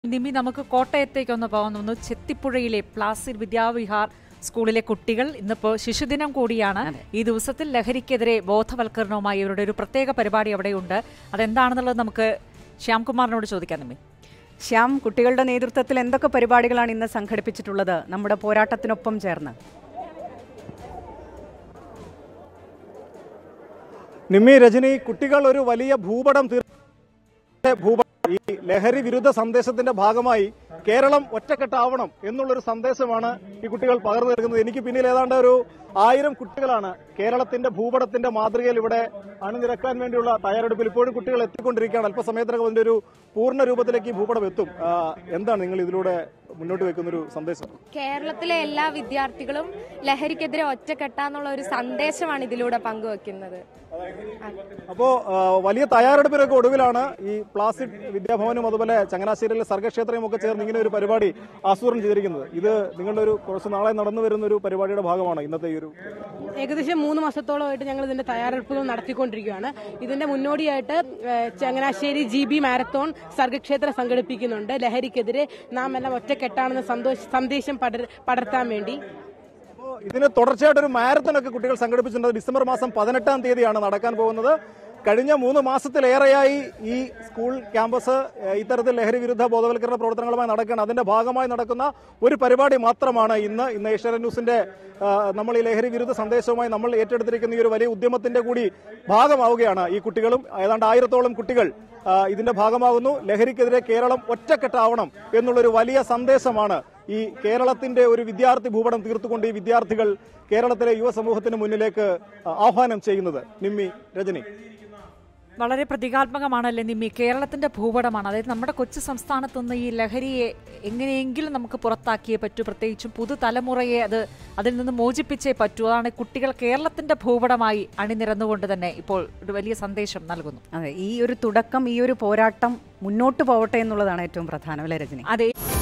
നിമി നമുക്ക് കോട്ടയത്തേക്കൊന്ന് പോകാൻ തോന്നുന്നു ചെത്തിപ്പുഴയിലെ പ്ലാസിൽ വിദ്യാവിഹാർ സ്കൂളിലെ കുട്ടികൾ ഇന്നിപ്പോൾ ശിശുദിനം കൂടിയാണ് ഈ ദിവസത്തിൽ ലഹരിക്കെതിരെ ബോധവൽക്കരണവുമായി ഇവരുടെ ഒരു പ്രത്യേക പരിപാടി അവിടെയുണ്ട് അതെന്താണെന്നുള്ളത് നമുക്ക് ശ്യാംകുമാറിനോട് ചോദിക്കാം നിമി ശ്യാം കുട്ടികളുടെ നേതൃത്വത്തിൽ എന്തൊക്കെ പരിപാടികളാണ് ഇന്ന് സംഘടിപ്പിച്ചിട്ടുള്ളത് നമ്മുടെ പോരാട്ടത്തിനൊപ്പം ചേർന്ന് നിമ്മി രജനി കുട്ടികൾ ഒരു വലിയ ഭൂപടം തീർ ഭൂപടം ഈ ലഹരി വിരുദ്ധ സന്ദേശത്തിന്റെ ഭാഗമായി കേരളം ഒറ്റക്കെട്ടാവണം എന്നുള്ളൊരു സന്ദേശമാണ് ഈ കുട്ടികൾ പകർന്നു നൽകുന്നത് എനിക്ക് പിന്നിൽ ഏതാണ്ട് ഒരു ആയിരം കുട്ടികളാണ് കേരളത്തിന്റെ ഭൂപടത്തിന്റെ മാതൃകയിൽ ഇവിടെ അണിനിരക്കാൻ വേണ്ടിയുള്ള തയ്യാറെടുപ്പിൽ ഇപ്പോഴും കുട്ടികൾ എത്തിക്കൊണ്ടിരിക്കുകയാണ് അല്പസമയത്തിനകം അതിന്റെ ഒരു പൂർണ്ണ രൂപത്തിലേക്ക് ഈ ഭൂപടം എത്തും ആ, എന്താണ് നിങ്ങൾ ഇതിലൂടെ മുന്നോട്ട് വെക്കുന്ന ഒരു സന്ദേശം കേരളത്തിലെ എല്ലാ വിദ്യാർത്ഥികളും ലഹരിക്കെതിരെ ഒറ്റക്കെട്ടാന്നുള്ള ഒരു സന്ദേശമാണ് ഇതിലൂടെ പങ്കുവെക്കുന്നത് അപ്പോ ആ, വലിയ തയ്യാറെടുപ്പിനൊക്കെ ഒടുവിലാണ് ഈ പ്ലാസ്റ്റിക് വിദ്യാഭവനും അതുപോലെ ചങ്ങനാശ്ശേരിയിലെ സർഗക്ഷേത്രയും ഒക്കെ ചേർന്ന് ഇങ്ങനെ ഒരു പരിപാടി ആസൂത്രണം ചെയ്തിരിക്കുന്നത് ഇത് നിങ്ങളുടെ ഒരു കുറച്ച് നാളെ നടന്നു വരുന്ന ഒരു പരിപാടിയുടെ ഭാഗമാണ് ഇന്നത്തെ ഈ ഒരു ഏകദേശം മൂന്ന് മാസത്തോളമായിട്ട് ഞങ്ങൾ ഇതിന്റെ തയ്യാറെടുപ്പുകൾ നടത്തിക്കൊണ്ടിരിക്കുകയാണ് ഇതിന്റെ മുന്നോടിയായിട്ട് ഏഹ്, Changanassery G B marathon Sargakshetram സംഘടിപ്പിക്കുന്നുണ്ട് ലഹരിക്കെതിരെ നാം എല്ലാം ഒറ്റക്കെട്ടാണെന്ന സന്തോഷ സന്ദേശം പടർ പടർത്താൻ വേണ്ടി അപ്പോ ഇതിന് തുടർച്ചയായിട്ട് ഒരു മാരത്തൺ ഒക്കെ കുട്ടികൾ സംഘടിപ്പിച്ചിട്ടുണ്ട് ഡിസംബർ മാസം പതിനെട്ടാം തീയതിയാണ് നടക്കാൻ പോകുന്നത് കഴിഞ്ഞ മൂന്ന് മാസത്തിലേറെയായി ഈ സ്കൂൾ ക്യാമ്പസ് ഏഹ്, ഇത്തരത്തിൽ ലഹരി വിരുദ്ധ ബോധവൽക്കരണ പ്രവർത്തനങ്ങളുമായി നടക്കുകയാണ് അതിന്റെ ഭാഗമായി നടക്കുന്ന ഒരു പരിപാടി മാത്രമാണ് ഇന്ന് ഇന്ന് ഏഷ്യാനെറ്റ് ന്യൂസിന്റെ ആ, നമ്മൾ ഈ ലഹരി വിരുദ്ധ സന്ദേശവുമായി നമ്മൾ ഏറ്റെടുത്തിരിക്കുന്ന ഈ ഒരു വലിയ ഉദ്യമത്തിന്റെ കൂടി ഭാഗമാവുകയാണ് ഈ കുട്ടികളും ഏതാണ്ട് ആയിരത്തോളം കുട്ടികൾ ആ, ഇതിന്റെ ഭാഗമാകുന്നു ലഹരിക്കെതിരെ കേരളം ഒറ്റക്കെട്ടാവണം എന്നുള്ളൊരു വലിയ സന്ദേശമാണ് ഈ കേരളത്തിന്റെ ഒരു വിദ്യാർത്ഥി ഭൂപടം തീർത്തുകൊണ്ട് ഈ വിദ്യാർത്ഥികൾ കേരളത്തിലെ യുവസമൂഹത്തിന് മുന്നിലേക്ക് ആ, ആഹ്വാനം ചെയ്യുന്നത് നിമ്മി രജനി വളരെ പ്രതീകാത്മകമാണല്ലേ നിമ്മി കേരളത്തിന്റെ ഭൂപടമാണ് അതായത് നമ്മുടെ കൊച്ചു സംസ്ഥാനത്ത് നിന്ന് ഈ ലഹരിയെ എങ്ങനെയെങ്കിലും നമുക്ക് പുറത്താക്കിയേ പറ്റൂ പ്രത്യേകിച്ചും പുതുതലമുറയെ അത് അതിൽ നിന്ന് മോചിപ്പിച്ചേ പറ്റൂ അതാണ് കുട്ടികൾ കേരളത്തിന്റെ ഭൂപടമായി അണിനിരന്നുകൊണ്ട് തന്നെ ഇപ്പോൾ ഒരു വലിയ സന്ദേശം നൽകുന്നു അതെ ഈ ഒരു തുടക്കം ഈ ഒരു പോരാട്ടം മുന്നോട്ട് പോവട്ടെ എന്നുള്ളതാണ് ഏറ്റവും പ്രധാനം അല്ലേ രജനി അതെ